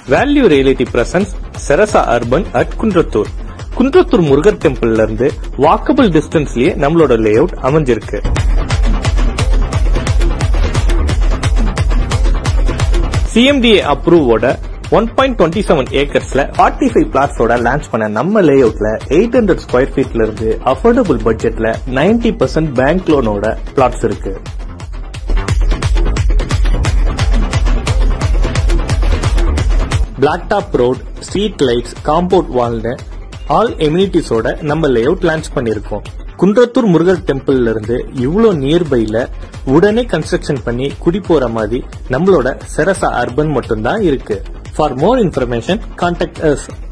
value reality presence செரசா urban at Kundrathur Kundrathur Murugar டெம்பிள்ல இருந்து வாக்கபிள் டிஸ்டன்ஸ்லயே நம்மளோட லே அவுட் அமைஞ்சிருக்கு சிஎம்டிஏ அப்ரூவோட ஒன் பாயிண்ட் டுவெண்ட்டி செவன் ஏக்கர்ஸ்ல ஃபார்ட்டி ஃபைவ் பிளாட்ஸோட லான்ச் பண்ண நம்ம லே அவுட்ல எயிட் ஹண்ட்ரட் ஸ்கொயர் ஃபீட்ல இருந்து அஃபோர்டபுள் பட்ஜெட்ல நைன்டி பர்சன்ட் பேங்க் லோனோட பிளாட்ஸ் இருக்கு block top road street lights compound வால்னு ஆல் எம்யூனிட்டிஸோட நம்ம லே அவுட் லான்ச் பண்ணிருக்கோம் குன்றத்தூர் முருகர் டெம்பிள்ல இருந்து இவ்வளோ நியர்பைல உடனே கன்ஸ்ட்ரக்ஷன் பண்ணி குடி போற மாதிரி நம்மளோட செரசா அர்பன் மட்டும்தான் இருக்கு for more information contact as